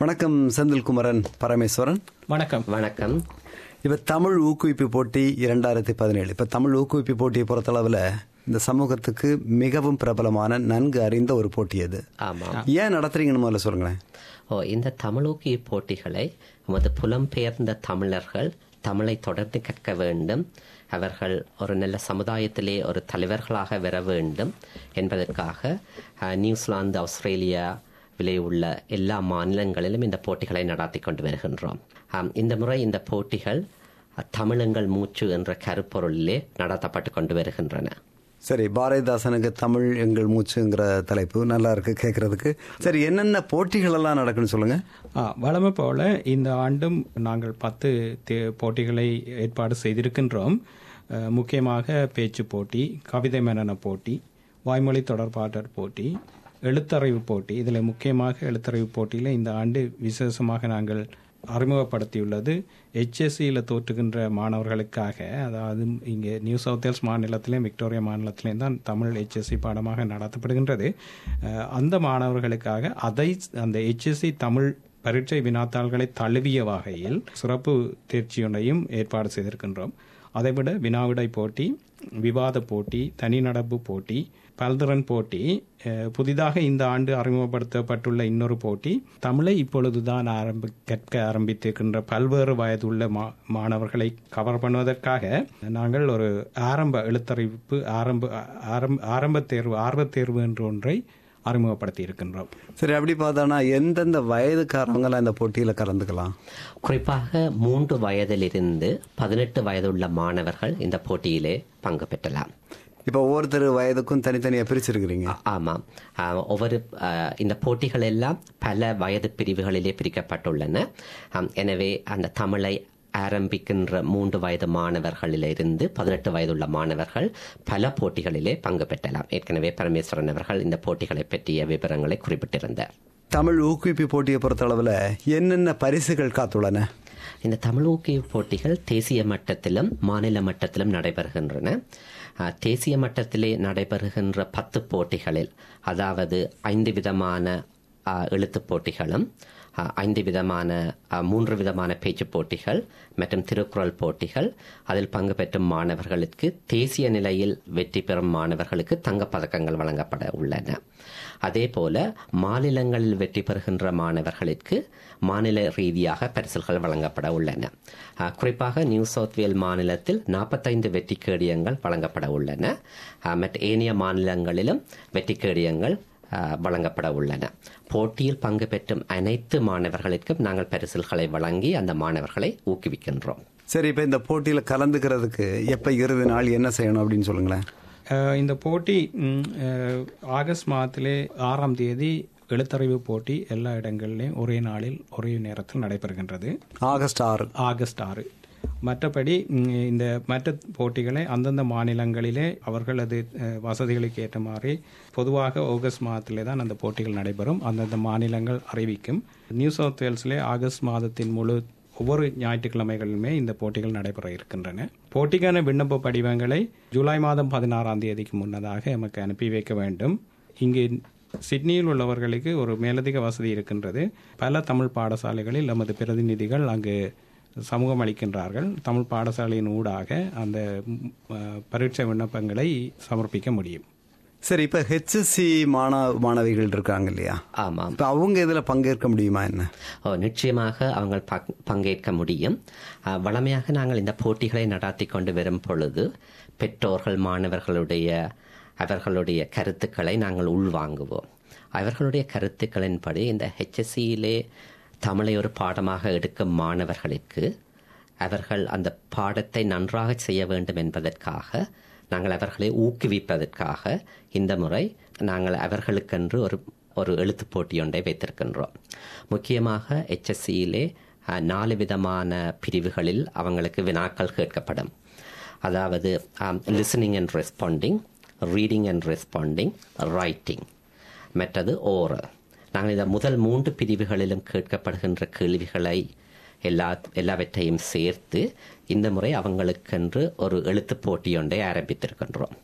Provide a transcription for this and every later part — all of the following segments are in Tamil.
வணக்கம் செந்தில்குமரன் பரமேஸ்வரன் வணக்கம் வணக்கம் இப்ப தமிழ் ஊக்குவிப்பு போட்டி இரண்டாயிரத்தி பதினேழு இப்ப தமிழ் ஊக்குவிப்பு போட்டியை பொறுத்தளவுல இந்த சமூகத்துக்கு மிகவும் பிரபலமான நன்கு அறிந்த ஒரு போட்டி அது ஆமாம் ஏன் நடத்துறீங்கன்னு முதல்ல சொல்லுங்களேன் ஓ இந்த தமிழூக்கிய போட்டிகளை நமது புலம்பெயர்ந்த தமிழர்கள் தமிழை தொடர்ந்து கற்க வேண்டும் அவர்கள் ஒரு நல்ல சமுதாயத்திலே ஒரு தலைவர்களாக வர வேண்டும் என்பதற்காக அஹ், நியூசிலாந்து ஆஸ்திரேலியாவிலே உள்ள எல்லா மாநிலங்களிலும் இந்த போட்டிகளை நடத்தி கொண்டு வருகின்றோம் ஆம், இந்த முறை இந்த போட்டிகள் அஹ், தமிழுங்கள் மூச்சு என்ற கருப்பொருளிலே நடத்தப்பட்டு கொண்டு வருகின்றன சரி பாரதிதாசனுக்கு தமிழ் எங்கள் மூச்சுங்கிற தலைப்பு நல்லா இருக்கு கேட்கறதுக்கு சரி என்னென்ன போட்டிகள் எல்லாம் நடக்குன்னு சொல்லுங்க ஆ, வழமை போல இந்த ஆண்டும் நாங்கள் பத்து தே- போட்டிகளை ஏற்பாடு செய்திருக்கின்றோம் அஹ், முக்கியமாக பேச்சு போட்டி கவிதை மனன போட்டி வாய்மொழி தொடர்பாடல் போட்டி எழுத்தறிவு போட்டி இதில் முக்கியமாக எழுத்தறிவு போட்டியில் இந்த ஆண்டு விசேஷமாக நாங்கள் அறிமுகப்படுத்தியுள்ளது ஹெச்எஸ்சியில் தோற்றுகின்ற மாணவர்களுக்காக அதாவது இங்கே நியூ சவுத் வேல்ஸ் மாநிலத்திலையும் விக்டோரியா மாநிலத்திலையும் தான் தமிழ் ஹெச்எஸ்சி பாடமாக நடத்தப்படுகின்றது அஹ், அந்த மாணவர்களுக்காக அதை அந்த ஹெச்எஸ்சி தமிழ் பரீட்சை வினாத்தாள்களை தழுவிய வகையில் சிறப்பு தேர்ச்சியொன்றையும் ஏற்பாடு செய்திருக்கின்றோம் அதைவிட வினாவிடை போட்டி விவாத போட்டி தனிநடப்பு போட்டி பல்திறன் போட்டி அஹ், புதிதாக இந்த ஆண்டு அறிமுகப்படுத்தப்பட்டுள்ள இன்னொரு போட்டி தமிழை இப்பொழுதுதான் ஆரம்பி கற்க ஆரம்பித்திருக்கின்ற பல்வேறு வயதுள்ள மா மாணவர்களை கவர் பண்ணுவதற்காக நாங்கள் ஒரு ஆரம்ப எழுத்தறிவிப்பு ஆரம்ப ஆரம்ப ஆரம்ப தேர்வு ஆர்வத் தேர்வு என்ற ஒன்றை அறிமுகப்படுத்தி இருக்கின்றோம் சரி அப்படி பார்த்தானா எந்தெந்த வயதுக்காரவங்களாம் இந்த போட்டியில கலந்துக்கலாம் குறிப்பாக மூன்று வயதிலிருந்து பதினெட்டு வயதுள்ள மாணவர்கள் இந்த போட்டியிலே பங்கு பெற்றலாம் இப்ப ஒவ்வொருத்தர் வயதுக்கும் தனித்தனியா பிரிச்சிருக்கிறீங்க ஆ- ஆமாம் ஆ, ஒவ்வொரு ஆ, இந்த போட்டிகள் எல்லாம் பல வயது பிரிவுகளிலே பிரிக்கப்பட்டுள்ளன ஆம், எனவே அந்த தமிழை ஆரம்பிக்கின்ற மூன்று வயது மாணவர்களிலிருந்து பதினெட்டு வயதுள்ள மாணவர்கள் பல போட்டிகளிலே பங்கு பெற்றலாம் ஏற்கனவே பரமேஸ்வரன் அவர்கள் இந்த போட்டிகளை பற்றிய விவரங்களை குறிப்பிட்டிருந்தார் தமிழ் ஊக்குவிப்பு போட்டியை பொறுத்தளவுல என்னென்ன பரிசுகள் காத்துள்ளன இந்த தமிழ் ஊக்கிய போட்டிகள் தேசிய மட்டத்திலும் மாநில மட்டத்திலும் நடைபெறுகின்றன அஹ், தேசிய மட்டத்திலே நடைபெறுகின்ற பத்து போட்டிகளில் அதாவது ஐந்து விதமான அஹ், எழுத்துப் போட்டிகளும் அஹ், ஐந்து விதமான அஹ், மூன்று விதமான பேச்சு போட்டிகள் மற்றும் திருக்குறள் போட்டிகள் அதில் பங்கு பெற்றும் மாணவர்களுக்கு தேசிய நிலையில் வெற்றி பெறும் மாணவர்களுக்கு தங்கப் பதக்கங்கள் வழங்கப்பட உள்ளன அதே போல மாநிலங்களில் வெற்றி பெறுகின்ற மாணவர்களுக்கு மாநில ரீதியாக பரிசுகள் வழங்கப்பட உள்ளன அஹ், குறிப்பாக நியூ சவுத் வேல் மாநிலத்தில் நாற்பத்தைந்து வெற்றி கேடியங்கள் வழங்கப்பட உள்ளன அஹ், மற்ற ஏனைய மாநிலங்களிலும் வெற்றி கேடியங்கள் அஹ், வழங்கப்பட உள்ளன போட்டியில் பங்கு பெற்றும் அனைத்து மாணவர்களுக்கும் நாங்கள் பரிசுகளை வழங்கி அந்த மாணவர்களை ஊக்குவிக்கின்றோம் சரி இப்ப இந்த போட்டியில கலந்துக்கிறதுக்கு எப்ப இறுதி நாள் என்ன செய்யணும் அப்படின்னு சொல்லுங்களேன் அஹ் இந்த போட்டி ம், அஹ், ஆகஸ்ட் மாதத்திலே ஆறாம் தேதி எழுத்தறிவு போட்டி எல்லா இடங்களிலும் ஒரே நாளில் ஒரே நேரத்தில் நடைபெறுகின்றது ஆகஸ்ட் ஆறு ஆகஸ்ட் ஆறு மற்றபடி ம், இந்த மற்ற போட்டிகளை அந்தந்த மாநிலங்களிலே அவர்களது அஹ், வசதிகளுக்கு ஏற்ற மாதிரி பொதுவாக ஆகஸ்ட் மாதத்திலே தான் அந்த போட்டிகள் நடைபெறும் அந்தந்த மாநிலங்கள் அறிவிக்கும் நியூ சவுத் வேல்ஸிலே ஆகஸ்ட் மாதத்தின் முழு ஒவ்வொரு ஞாயிற்றுக்கிழமைகளிலுமே இந்த போட்டிகள் நடைபெற இருக்கின்றன போட்டிக்கான விண்ணப்ப படிவங்களை ஜூலை மாதம் பதினாறாம் தேதிக்கு முன்னதாக எமக்கு அனுப்பி வைக்க வேண்டும் இங்கு சிட்னியில் உள்ளவர்களுக்கு ஒரு மேலதிக வசதி இருக்கின்றது பல தமிழ் பாடசாலைகளில் நமது பிரதிநிதிகள் அங்கு சமூகம் அளிக்கின்றார்கள் தமிழ் பாடசாலையின் ஊடாக அந்த ம், அஹ், பரீட்சை விண்ணப்பங்களை சமர்ப்பிக்க முடியும் சரி இப்ப ஹெச்எஸ்சி மாணவ மாணவிகள் இருக்காங்க இல்லையா ஆமாம் இப்ப அவங்க இதுல பங்கேற்க முடியுமா என்ன ஓ, நிச்சயமாக அவங்க பங்- பங்கேற்க முடியும் அஹ், வழமையாக நாங்கள் இந்த போட்டிகளை நடாத்தி கொண்டு வரும் பொழுது பெற்றோர்கள் மாணவர்களுடைய அவர்களுடைய கருத்துக்களை நாங்கள் உள்வாங்குவோம் அவர்களுடைய கருத்துக்களின்படி இந்த ஹெச்எஸ்சியிலே தமிழை ஒரு பாடமாக எடுக்கும் மாணவர்களுக்கு அவர்கள் அந்த பாடத்தை நன்றாக செய்ய வேண்டும் என்பதற்காக நாங்கள் அவர்களை ஊக்குவிப்பதற்காக இந்த முறை நாங்கள் அவர்களுக்கென்று ஒரு ஒரு எழுத்துப் போட்டி ஒன்றை வைத்திருக்கின்றோம் முக்கியமாக ஹெச்எஸ்சியிலே நாலு விதமான பிரிவுகளில் அவங்களுக்கு வினாக்கள் கேட்கப்படும் அதாவது listening and responding reading and responding writing மற்றது ஓரல் நாங்கள் இந்த முதல் மூன்று பிரிவுகளிலும் கேட்கப்படுகின்ற கேள்விகளை எல்லா எல்லாவற்றையும் சேர்த்து இந்த முறை அவங்களுக்கென்று ஒரு எழுத்துப் போட்டி ஒன்றை ஆரம்பித்திருக்கின்றோம்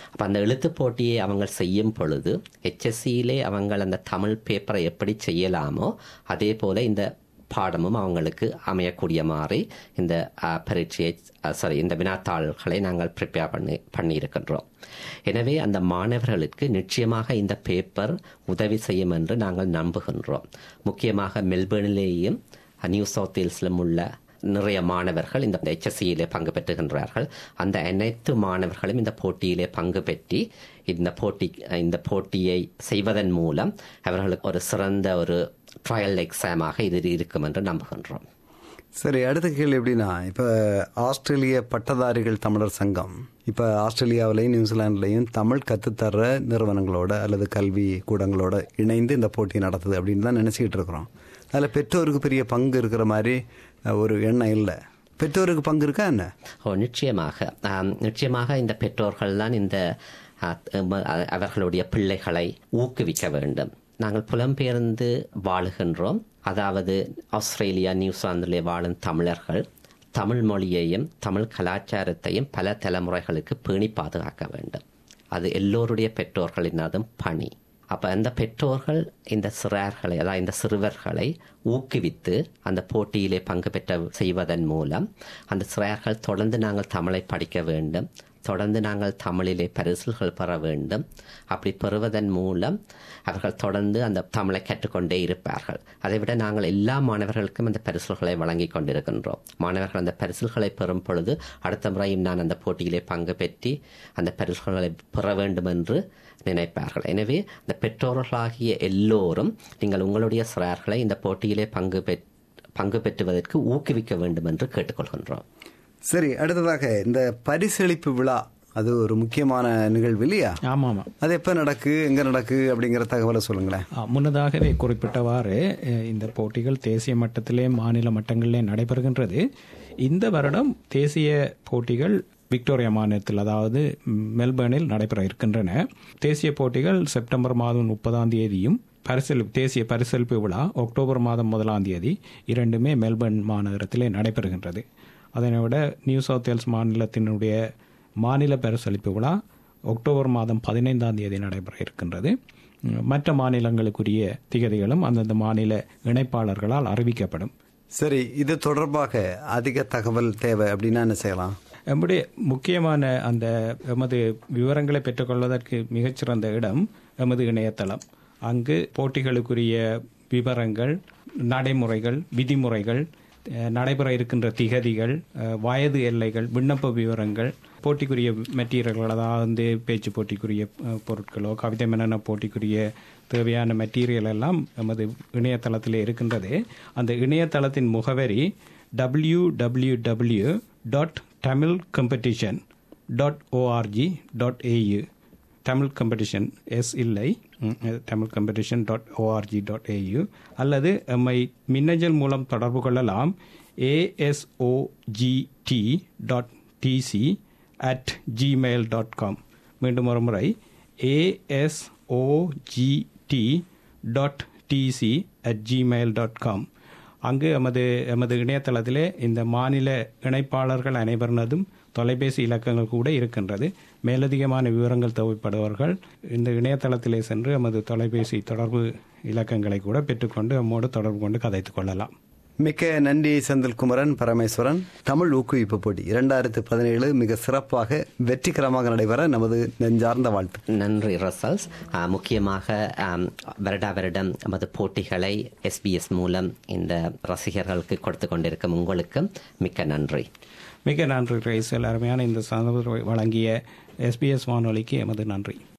அப்போ அந்த எழுத்து போட்டியை அவங்க செய்யும் பொழுது ஹெச்எஸ்சியிலே அவங்க அந்த தமிழ் பேப்பரை எப்படி செய்யலாமோ அதே போல இந்த பாடமும் அவங்களுக்கு அமையக்கூடிய மாதிரி இந்த அஹ், பரீட்சையை சாரி இந்த வினாத்தாள்களை நாங்கள் ப்ரிப்பேர் பண்ணி பண்ணியிருக்கின்றோம் எனவே அந்த மாணவர்களுக்கு நிச்சயமாக இந்த பேப்பர் உதவி செய்யும் என்று நாங்கள் நம்புகின்றோம் முக்கியமாக மெல்பர்னிலேயும் நியூ சவுத் வேல்ஸிலும் உள்ள நிறைய மாணவர்கள் இந்த HSC-யிலே பங்கு பெற்றுகின்றார்கள் அந்த அனைத்து மாணவர்களும் இந்த போட்டியிலே பங்கு பெற்றி இந்த போட்டி இந்த போட்டியை செய்வதன் மூலம் அவர்களுக்கு ஒரு சிறந்த ஒரு ட்ரையல் எக்ஸாமாக இது இருக்கும் என்று நம்புகின்றோம் சரி அடுத்த கேள்வி எப்படின்னா இப்போ ஆஸ்திரேலிய பட்டதாரிகள் தமிழர் சங்கம் இப்போ ஆஸ்திரேலியாவிலையும் நியூசிலாந்துலையும் தமிழ் கற்றுத்தர்ற நிறுவனங்களோட அல்லது கல்வி கூடங்களோட இணைந்து இந்த போட்டி நடத்துது அப்படின்னு தான் நினச்சிக்கிட்டு இருக்கிறோம் அதில் பெற்றோருக்கு பெரிய பங்கு இருக்கிற மாதிரி அஹ், ஒரு எண்ணம் இல்லை பெற்றோருக்கு பங்கு இருக்கா என்ன ஓ நிச்சயமாக ஆம், நிச்சயமாக இந்த பெற்றோர்கள் தான் இந்த ஆ, ம- அ- அவர்களுடைய பிள்ளைகளை ஊக்குவிக்க வேண்டும் நாங்கள் புலம்பெயர்ந்து வாழுகின்றோம் அதாவது ஆஸ்திரேலியா நியூசிலாந்திலே வாழும் தமிழர்கள் தமிழ் மொழியையும் தமிழ் கலாச்சாரத்தையும் பல தலைமுறைகளுக்கு பேணி பாதுகாக்க வேண்டும் அது எல்லோருடைய பெற்றோர்களினதும் பணி அப்ப அந்த பெற்றோர்கள் இந்த சிறார்களை அதாவது இந்த சிறுவர்களை ஊக்குவித்து அந்த போட்டியிலே பங்கு பெற்ற செய்வதன் மூலம் அந்த சிறார்கள் தொடர்ந்து நாங்கள் தமிழை படிக்க வேண்டும் தொடர்ந்து நாங்கள் தமிழிலே பரிசுகள் பெற வேண்டும் அப்படி பெறுவதன் மூலம் அவர்கள் தொடர்ந்து அந்த தமிழை கற்றுக்கொண்டே இருப்பார்கள் அதைவிட நாங்கள் எல்லா மாணவர்களுக்கும் அந்த பரிசுகளை வழங்கி கொண்டிருக்கின்றோம் மாணவர்கள் அந்த பரிசுகளை பெறும் பொழுது அடுத்த முறையும் நான் அந்த போட்டியிலே பங்கு பெற்றி அந்த பரிசுகளை பெற வேண்டும் என்று நினைப்பார்கள் எனவே இந்த பெற்றோர்களாகிய எல்லோரும் நீங்கள் உங்களுடைய சிறார்களை இந்த போட்டியிலே பங்கு பெற் பங்கு பெற்றுவதற்கு ஊக்குவிக்க வேண்டும் என்று கேட்டுக்கொள்கின்றோம் சரி அடுத்ததாக இந்த பரிசளிப்பு விழா அது ஒரு முக்கியமான நிகழ்வு இல்லையா ஆமாம் ஆமாம் அது எப்போ நடக்கு எங்கே நடக்கு அப்படிங்கிற தகவலை சொல்லுங்களேன் ஆ, முன்னதாகவே குறிப்பிட்டவாறு அஹ், இந்த போட்டிகள் தேசிய மட்டத்திலே மாநில மட்டங்களிலே நடைபெறுகின்றது இந்த வருடம் தேசிய போட்டிகள் விக்டோரியா மாநிலத்தில் அதாவது ம், மெல்பர்னில் நடைபெற இருக்கின்றன தேசிய போட்டிகள் செப்டம்பர் மாதம் முப்பதாம் தேதியும் பரிசல் தேசிய பரிசளிப்பு விழா அக்டோபர் மாதம் முதலாம் தேதி இரண்டுமே மெல்பர்ன் மாநகரத்திலே நடைபெறுகின்றது அதனை விட நியூ சவுத் வேல்ஸ் மாநிலத்தினுடைய மாநில பரிசளிப்பு விழா அக்டோபர் மாதம் பதினைந்தாம் தேதி நடைபெற இருக்கின்றது உம், மற்ற மாநிலங்களுக்குரிய திகதிகளும் அந்தந்த மாநில இணைப்பாளர்களால் அறிவிக்கப்படும் சரி இது தொடர்பாக அதிக தகவல் தேவை அப்படின்னா என்ன செய்யலாம் நம்முடைய முக்கியமான அந்த எமது விவரங்களை பெற்றுக்கொள்வதற்கு மிகச்சிறந்த இடம் எமது இணையதளம் அங்கு போட்டிகளுக்குரிய விவரங்கள் நடைமுறைகள் விதிமுறைகள் அஹ், நடைபெற இருக்கின்ற திகதிகள் அஹ், வயது எல்லைகள் விண்ணப்ப விவரங்கள் போட்டிக்குரிய மெட்டீரியல்கள் அதாவது வந்து பேச்சு போட்டிக்குரிய அஹ், பொருட்களோ கவிதை மன்னன போட்டிக்குரிய தேவையான மெட்டீரியல் எல்லாம் நமது இணையதளத்தில் இருக்கின்றது அந்த இணையதளத்தின் முகவரி W W W dot Tamil competition dot ORG dot AU Tamil competition S இல்லை ம், Tamil competition dot ORG dot AU அல்லது எம்ஐ மின்னஞ்சல் மூலம் தொடர்பு கொள்ளலாம் ASOGT dot TC at Gmail dot com மீண்டும் ஒரு முறை ASOGT dot TC at Gmail dot com அங்கு எமது எமது இணையதளத்திலே இந்த மாநில இணைப்பாளர்கள் அனைவரினதும் தொலைபேசி இலக்கங்கள் கூட இருக்கின்றது மேலதிகமான விவரங்கள் தேவைப்படுபவர்கள் இந்த இணையதளத்திலே சென்று எமது தொலைபேசி தொடர்பு இலக்கங்களை கூட பெற்றுக்கொண்டு நம்மோடு தொடர்பு கொண்டு கதைத்துக் கொள்ளலாம் மிக்க நன்றி செந்தில்குமரன் பரமேஸ்வரன் தமிழ் ஊக்குவிப்பு போட்டி இரண்டாயிரத்து பதினேழு மிக சிறப்பாக வெற்றிகரமாக நடைபெற நமது நெஞ்சார்ந்த வாழ்த்து நன்றி ரசல்ஸ் ஆஹ், முக்கியமாக ஆம், வருடா வருடம் நமது போட்டிகளை எஸ்பிஎஸ் மூலம் இந்த ரசிகர்களுக்கு கொடுத்து கொண்டிருக்கும் உங்களுக்கும் மிக்க நன்றி மிக நன்றி ரைசல் அருமையான இந்த சந்தர்ப்பத்தை வழங்கிய எஸ்பிஎஸ் வானொலிக்கு எமது நன்றி